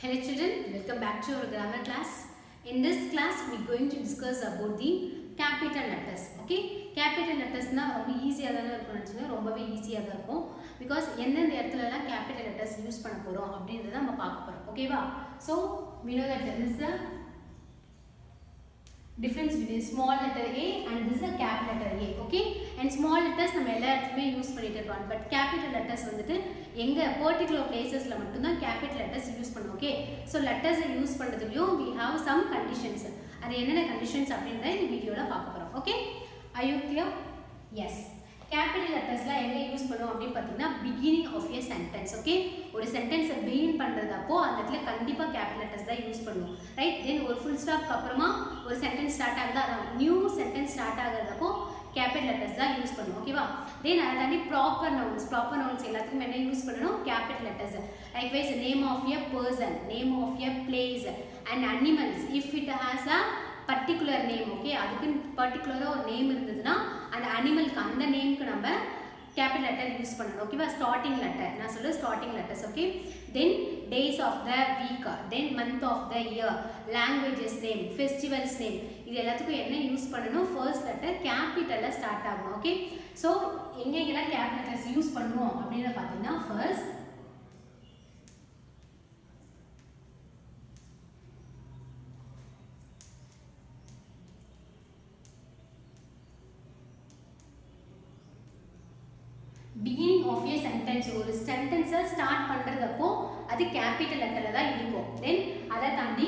Hello children, welcome back to our grammar class. In this class, we are going to discuss about the capital letters. Okay, capital letters-னா ரொம்ப ஈஸியாக தானே இருக்கும் நினச்சிங்க ரொம்பவே ஈஸியாக தான் இருக்கும் பிகாஸ் எந்தெந்த இடத்துலலாம் கேபிட்டல் லெட்டர்ஸ் யூஸ் பண்ண போகிறோம் அப்படின்றத நம்ம பார்க்க போகிறோம் ஓகேவா so we know that this is the difference between small letter A and this is a capital letter A okay and small letters நம்ம எல்லா இடத்துலையுமே யூஸ் பண்ணிட்டு இருப்போம் பட் கேபிட்டல் லெட்டர்ஸ் வந்துட்டு எங்க பர்டிகுலர் பிளேசஸ்ல மட்டும்தான் கேபிட்டல் லெட்டர்ஸ் யூஸ் பண்ணுவோம் ஓகே ஸோ லெட்டர்ஸை யூஸ் பண்ணுறதுலையும் we have some conditions அது என்னென்ன கண்டிஷன்ஸ் அப்படின்றத இந்த வீடியோவில் பார்க்க போகிறோம் okay are you clear yes capital லெட்டர்ஸ்லாம் எங்கே யூஸ் பண்ணுவோம் அப்படின்னு பார்த்தீங்கன்னா beginning of a sentence okay ஒரு சென்டென்ஸை பிகின் பண்ணுறதப்போ அந்த இடத்துல கண்டிப்பாக கேபிட்டல் லெட்டர்ஸ் தான் யூஸ் பண்ணுவோம் ரைட் தென் ஒரு ஃபுல் ஸ்டாப்க்கு அப்புறமா ஒரு சென்டென்ஸ் ஸ்டார்ட் ஆகுது அதான் நியூ சென்டென்ஸ் ஸ்டார்ட் ஆகுறதப்போ கேபிட்டல் லெட்டர்ஸ் தான் யூஸ் பண்ணுவோம் ஓகேவா தென் அதை தாண்டி ப்ராப்பர் நவுன்ஸ் ப்ராப்பர் நவுன்ஸ் எல்லாத்துக்கும் என்ன யூஸ் பண்ணணும் capital letters likewise name of a person name of a place and animals if it has a particular name okay அதுக்குன்னு பர்டிகுலராக ஒரு நேம் இருந்ததுன்னா அந்த அனிமலுக்கு அந்த நேமுக்கு நம்ம கேபிட்டல் லெட்டர் யூஸ் பண்ணணும் ஓகேவா ஸ்டார்டிங் லெட்டர் நான் சொல்ல starting letters okay then days of the week then month of the year languages name festivals name இது எல்லாத்துக்கும் என்ன யூஸ் பண்ணணும் ஃபர்ஸ்ட் லெட்டர் கேபிட்டலில் ஸ்டார்ட் ஆகணும் ஓகே ஸோ எங்கெங்கெல்லாம் கேபிட்டல் லெட்டர்ஸ் யூஸ் பண்ணுவோம் அப்படின்னு பார்த்தீங்கன்னா first beginning of a sentence ஒரு சென்டென்ஸை ஸ்டார்ட் பண்ணுறதப்போ அது கேபிட்டல் லெட்டரில் தான் இருக்கும் தென் அதை தாண்டி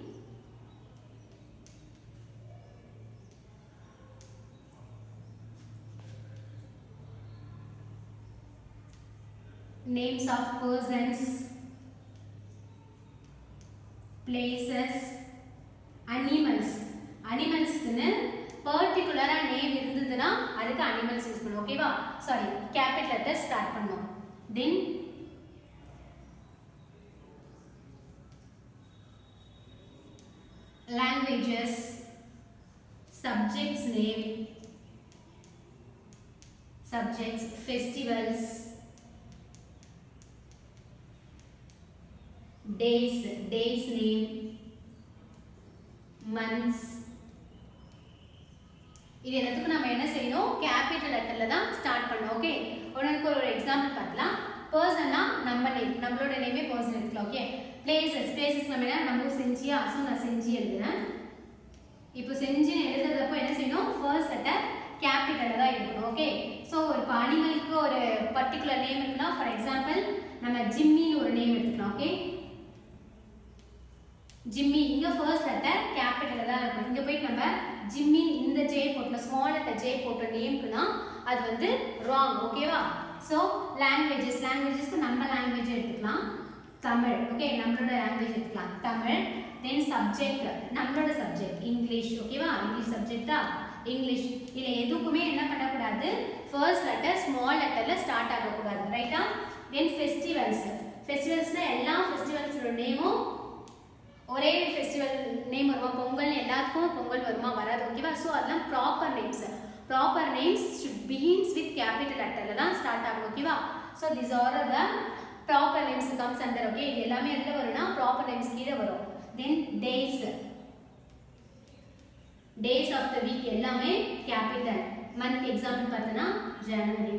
names of persons places animals அனிமல்ஸ்க்குன்னு பர்டிகுலராக நேம் இருந்ததுன்னா அதுக்கு அனிமல்ஸ் யூஸ் பண்ணுவோம் ஓகேவா சாரி கேபிட்டல் லெட்டர் ஸ்டார்ட் பண்ணோம் then languages subjects name subjects festivals days days name months இது எல்லாத்துக்கும் நம்ம என்ன செய்யணும் கேபிட்டல் லெட்டர்ல தான் ஸ்டார்ட் பண்ணோம் ஓகே உனக்கு ஒரு எக்ஸாம்பிள் பார்க்கலாம் பர்சன்னா நம்ம நேம் நம்மளோட நேமே பர்சன் எடுக்கலாம் ஓகே பிளேசஸ் பிளேசஸ் நம்ம என்ன நம்ம செஞ்சியா ஸோ நான் செஞ்சு எழுதுறேன் இப்போ செஞ்சு எழுதுறதப்போ என்ன செய்யணும் ஃபர்ஸ்ட் லெட்டர் கேபிட்டலில் தான் இருக்கணும் ஓகே ஸோ இப்போ அனிமலுக்கு ஒரு பர்டிகுலர் நேம் இருக்குன்னா ஃபார் எக்ஸாம்பிள் நம்ம ஜிம்மின்னு ஒரு நேம் எடுத்துக்கலாம் ஓகே ஜிம்மி இங்க ஃபர்ஸ்ட் லெட்டர் கேபிட்டல்ல தான் இருக்கும் இங்க போயிட்டு நம்ம ஜிம்மி இந்த ஜே போட்ட ஸ்மால் லெட்டர் ஜே போட்ட நேம்க்குனா அது வந்து ராங் ஓகேவா ஸோ லாங்குவேஜஸ் லாங்குவேஜஸ்க்கு நம்ம லாங்குவேஜ் எடுத்துக்கலாம் தமிழ் ஓகே நம்மளோட லாங்குவேஜ் எடுத்துக்கலாம் தமிழ் தென் சப்ஜெக்ட் நம்மளோட சப்ஜெக்ட் இங்கிலீஷ் ஓகேவா இங்கிலீஷ் சப்ஜெக்டா இங்கிலீஷ் இதில் எதுக்குமே என்ன பண்ணக்கூடாது ஃபர்ஸ்ட் லெட்டர் ஸ்மால் லெட்டரில் ஸ்டார்ட் ஆகக்கூடாது ரைட்டா தென் ஃபெஸ்டிவல்ஸ் ஃபெஸ்டிவல்ஸ்னால் எல்லா ஃபெஸ்டிவல்ஸோட நேமும் ஒரே ஃபெஸ்டிவல் நேம் வருமா பொங்கல் எல்லாத்துக்கும் பொங்கல் வருமா வராது ஓகேவா ஸோ அதெல்லாம் proper names proper names should begins with capital லெட்டரில் தான் ஸ்டார்ட் ஆகும் ஓகேவா so this are the proper names comes under okay இது எல்லாமே எதில் வரும்னா ப்ராப்பர் நேம்ஸ் கீழே வரும் then days days of the week எல்லாமே கேபிட்டல் மந்த் எக்ஸாம்பிள் பார்த்தோன்னா ஜனவரி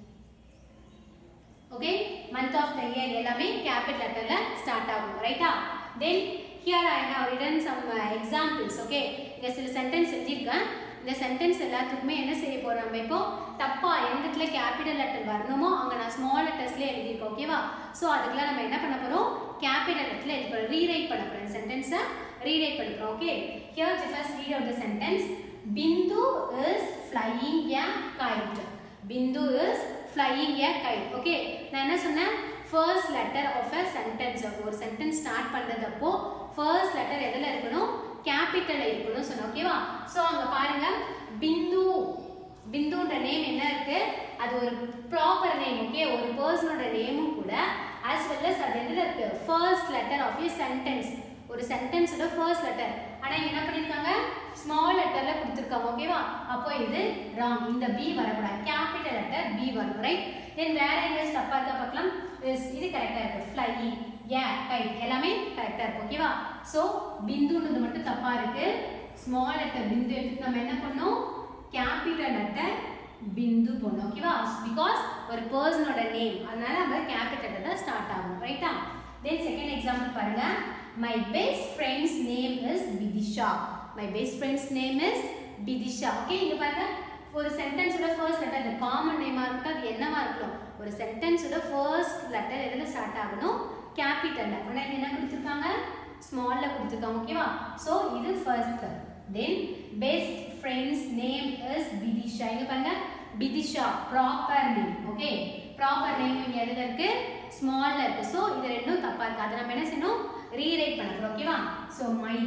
okay month of the year எல்லாமே கேபிட்டல் லெட்டரில் ஸ்டார்ட் ஆகும் ரைட்டா then here I have written some examples okay இங்கே சில சென்டென்ஸ் எழுதியிருக்கேன் இந்த சென்டென்ஸ் எல்லாத்துக்குமே என்ன செய்ய போகிறோம் நம்ம இப்போ தப்பாக எந்த இடத்துல கேபிட்டல் லெட்டர் வரணுமோ அங்கே நான் ஸ்மால் லெட்டர்ஸ்லேயே எழுதியிருக்கேன் ஓகேவா ஸோ அதுக்கெல்லாம் நம்ம என்ன பண்ண போகிறோம் கேபிட்டல் லெட்டரில் எழுதி போகிறோம் ரீரைட் பண்ண போகிறோம் சென்டென்ஸை ரீரைட் பண்ண போகிறோம் okay here the first read of the sentence Bindu is flying a kite Bindu is flying a kite okay நான் என்ன சொன்னேன் first letter of a sentence ஒரு சென்டென்ஸ் ஸ்டார்ட் பண்ணுறதப்போ ஃபர்ஸ்ட் லெட்டர் எதில் இருக்கணும் கேபிட்டலில் இருக்கணும் சொன்னோம் ஓகேவா ஸோ அங்கே பாருங்க பிந்து பிந்துன்ற நேம் என்ன இருக்கு அது ஒரு ப்ராப்பர் நேம் ஓகே ஒரு பர்சனோட நேமும் கூட ஆஸ் வெல் அஸ் அது எதில் இருக்கு first letter of a sentence ஒரு சென்டென்ஸோட ஃபர்ஸ்ட் லெட்டர் ஆனால் என்ன பண்ணியிருக்காங்க ஸ்மால் லெட்டரில் கொடுத்துருக்காங்க ஓகேவா அப்போ இது ராங் இந்த பி வரக்கூடாது கேபிட்டல் லெட்டர் பி வரும் ரைட் தென் வேற எங்கேயாச்சும் தப்பா இருக்கா பார்க்கலாம் இது கரெக்டாக இருக்கு ஃப்ளையிங் ஏ கைட் எல்லாமே கரெக்டாக இருக்கும் ஓகேவா ஸோ பிந்துன்றது மட்டும் தப்பாக இருக்கு ஸ்மால் லெட்டர் பிந்து எடுத்து நம்ம என்ன பண்ணோம் கேபிட்டல் லெட்டர் பிந்து போடணும் ஓகேவா பிகாஸ் ஒரு பர்சனோட நேம் அதனால நம்ம கேபிட்டல் தான் ஸ்டார்ட் ஆகும் ரைட்டா தென் செகண்ட் எக்ஸாம்பிள் பாருங்க my best friend's name is Vidisha my best friend's name is Vidisha okay இங்க பாருங்க ஒரு சென்டென்ஸோட ஃபர்ஸ்ட் லெட்டர் அது காமன் நேமாக இருக்கட்டும் அது என்னவா இருக்கணும் ஒரு சென்டென்ஸோட ஃபர்ஸ்ட் லெட்டர் எதில் ஸ்டார்ட் ஆகணும் கேபிட்டலில் ஆனால் என்ன கொடுத்துருக்காங்க ஸ்மாலில் கொடுத்துருக்காங்க ஓகேவா ஸோ இது first then best friend's name is Bidisha இங்கே பாருங்க Bidisha proper name okay proper name இங்கே எதில் இருக்கு ஸ்மாலில் இருக்கு ஸோ இது ரெண்டும் தப்பாக இருக்கு அதை நம்ம என்ன செய்யணும் ரீரைட் பண்ணணும் ஓகேவா ஸோ மை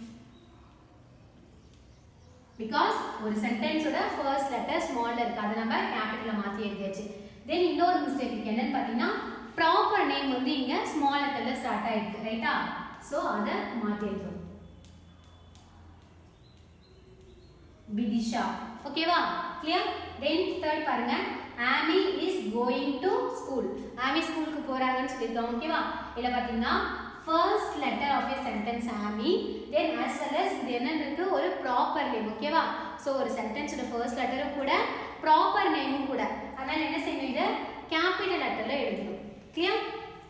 பிகாஸ் ஒரு சென்டென்ஸோட ஃபர்ஸ்ட் லெட்டர் ஸ்மால்ல இருக்கு அதை நம்ம கேபிட்டல்ல மாத்தி எழுதியாச்சு தென் இன்னொரு மிஸ்டேக் இருக்கு என்னன்னு பார்த்தீங்கன்னா ப்ராப்பர் நேம் வந்து இங்க ஸ்மால் லெட்டர்ல ஸ்டார்ட் ஆயிருக்கு ரைட்டா ஸோ அதை மாத்தி எழுதுறோம் விதிஷா ஓகேவா கிளியர் தென் தேர்ட் பாருங்க ஆமி இஸ் கோயிங் டு ஸ்கூல் ஆமி ஸ்கூலுக்கு போறாங்கன்னு சொல்லியிருக்காங்க ஓகேவா இதில் பார்த்தீங்கன்னா first letter of a sentence Amy then as well as இது என்ன இருக்கு ஒரு ப்ராப்பர் நேம் ஓகேவா ஸோ ஒரு சென்டென்ஸோட ஃபர்ஸ்ட் லெட்டரும் கூட ப்ராப்பர் நேமும் கூட அதனால என்ன செய்யணும் இதை கேபிட்டல் லெட்டர்ல எழுதணும் clear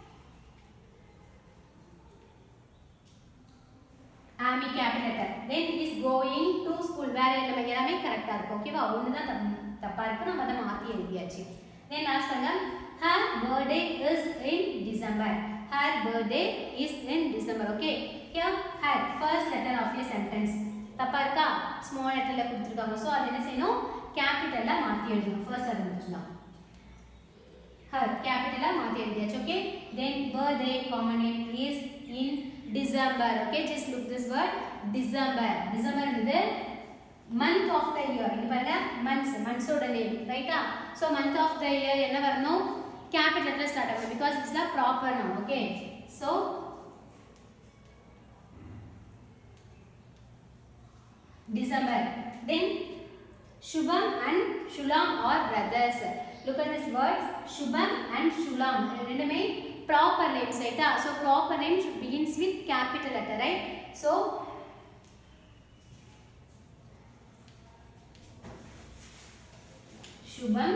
Amy capital letter then is going to school வேற நம்ம எல்லாமே கரெக்டாக இருக்கும் ஓகேவா ஒன்று தான் தப் தப்பாக இருக்கு நம்ம அதை மாற்றி எழுதியாச்சு தென் லாஸ்ட் பண்ணுங்க her birthday is in December her birthday is in December okay here her first letter of a sentence தப்பா இருக்கா ஸ்மால் லெட்டர்ல கொடுத்துருக்காங்க ஸோ அது என்ன செய்யணும் கேபிட்டல்ல மாற்றி எழுதணும் ஃபர்ஸ்ட் அது இருந்துச்சுன்னா ஹர் கேபிட்டலா மாற்றி எழுதியாச்சு okay then birthday common name is in December okay just look this word December December இது மந்த் ஆஃப் த இயர் இங்க பாருங்க மந்த்ஸ் மந்த்ஸோட நேம் ரைட்டா so month of the year என்ன வரணும் கேபிட்டல் லெட்டர் ஸ்டார்ட் ஆகும் because it's the proper noun okay so December. Then Shubham and Shulam are brothers. Look at these words. Shubham and Shulam. ரெண்டுமே proper names, right? So proper name should begins with capital letter, right? So Shubham,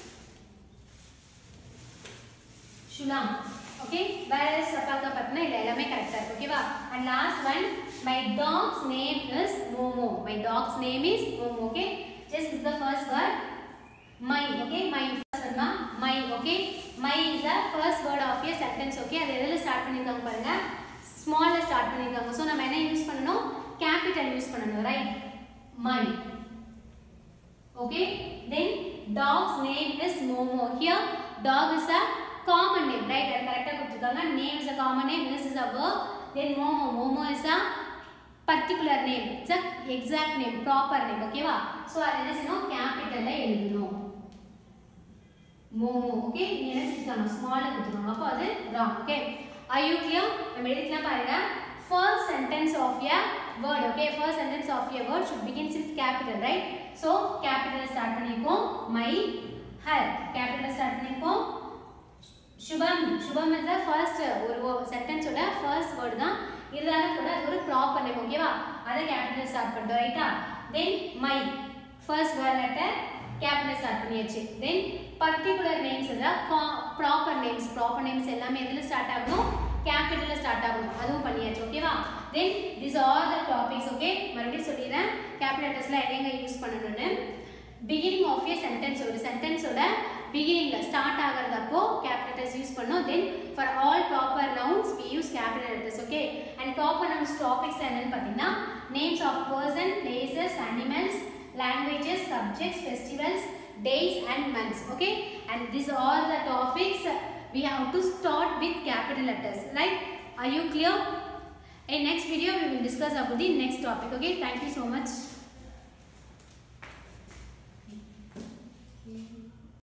Shulam. Okay, whereas Sapaka Patna இல்ல எல்லாமே கரெக்டா இருக்கு ஓகேவா and last one my dog's name is Momo my dog's name is Momo okay just look the first word my okay my first word ma my okay my is the first word of a sentence okay அது எதுல start பண்ணிருக்காங்க பாருங்க ஸ்மால்ல start பண்ணிருக்காங்க so நம்ம என்ன use பண்ணனும் capital use பண்ணனும் right my okay then dog's name is Momo here dog is a common name right அது கரெக்டா கொடுத்திருக்காங்க name is a common name this is a verb then momo momo is a particular name it's a exact name proper name ஓகேவா so அது என்ன செய்யணும் கேபிட்டல்ல எழுதணும் momo okay நீ என்ன செஞ்சுக்காங்க ஸ்மால்ல கொடுத்துருக்காங்க அப்போ அது wrong okay are you clear நம்ம எழுதிக்கலாம் பாருங்க first sentence of a word okay first sentence of a word should begins with capital right so capital start பண்ணிருக்கோம் my her capital start பண்ணிருக்கோம் சுபம் சுபம் இஸ் ஃபர்ஸ்ட் ஒரு சென்டென்ஸோட ஃபர்ஸ்ட் வேர்டு தான் இருந்தாலும் கூட அது ஒரு ப்ராப்பர் நேம் ஓகேவா அதை கேபிட்டல் ஸ்டார்ட் பண்ணிட்டோம் ரைட்டா then my first word letter capital start பண்ணியாச்சு then particular names proper names proper names எல்லாமே எதில் ஸ்டார்ட் ஆகணும் கேபிட்டலில் ஸ்டார்ட் ஆகணும் அதுவும் பண்ணியாச்சு ஓகேவா then this are the topics okay மறுபடியும் சொல்லிடுறேன் கேபிட்டல் லெட்டர்ஸ்லாம் எங்க யூஸ் பண்ணணும்னு பிகினிங் ஆஃப் ஏ சென்டென்ஸ் ஒரு சென்டென்ஸோட பிகினிங்ல ஸ்டார்ட் ஆகிறதப்போ கேபிட்டல்ஸ் யூஸ் பண்ணோம் then for all proper nouns we use capital letters okay and proper nouns topics என்னன்னு பார்த்தீங்கன்னா names of person places animals languages subjects festivals days and months okay and these are the topics we have to start with capital letters like are you clear in next video we will discuss about the next topic okay thank you so much